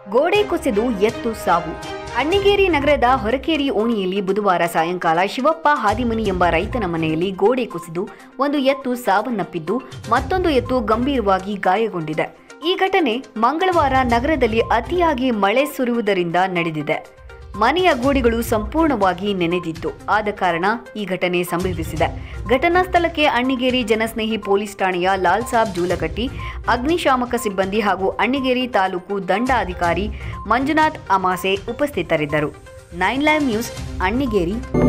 ಗೋಡೆ ಕುಸಿದು ಎತ್ತು ಸಾವು ಅಣ್ಣಿಗೇರಿ ನಗರದ ಹೊರಕೇರಿ ಓಣಿಯಲ್ಲಿ ಬುಧವಾರ ಸಾಯಂಕಾಲ ಶಿವಪ್ಪ ಹಾದಿಮನಿ ಎಂಬ ರೈತನ ಮನೆಯಲ್ಲಿ ಗೋಡೆ ಕುಸಿದು ಒಂದು ಎತ್ತು ಸಾವನ್ನಪ್ಪಿದ್ದು ಮತ್ತೊಂದು ಎತ್ತು ಗಂಭೀರವಾಗಿ ಗಾಯಗೊಂಡಿದೆ ಈ ಘಟನೆ ಮಂಗಳವಾರ ನಗರದಲ್ಲಿ ಅತಿಯಾಗಿ ಮಳೆ ಸುರಿಯುವುದರಿಂದ ನಡೆದಿದೆ ಮನೆಯ ಗೋಡೆಗಳು ಸಂಪೂರ್ಣವಾಗಿ ನೆನೆದಿತ್ತು ಆದ ಕಾರಣ ಈ ಘಟನೆ ಸಂಭವಿಸಿದೆ ಘಟನಾ ಸ್ಥಳಕ್ಕೆ ಅಣ್ಣಿಗೇರಿ ಜನಸ್ನೇಹಿ ಪೊಲೀಸ್ ಠಾಣೆಯ ಲಾಲ್ ಸಾಬ್ ಜೂಲಗಟ್ಟಿ ಅಗ್ನಿಶಾಮಕ ಸಿಬ್ಬಂದಿ ಹಾಗೂ ಅಣ್ಣಿಗೇರಿ ತಾಲೂಕು ದಂಡಾಧಿಕಾರಿ ಮಂಜುನಾಥ್ ಅಮಾಸೆ ಉಪಸ್ಥಿತರಿದ್ದರು ನೈನ್ ಲೈವ್ ನ್ಯೂಸ್ ಅಣ್ಣಿಗೇರಿ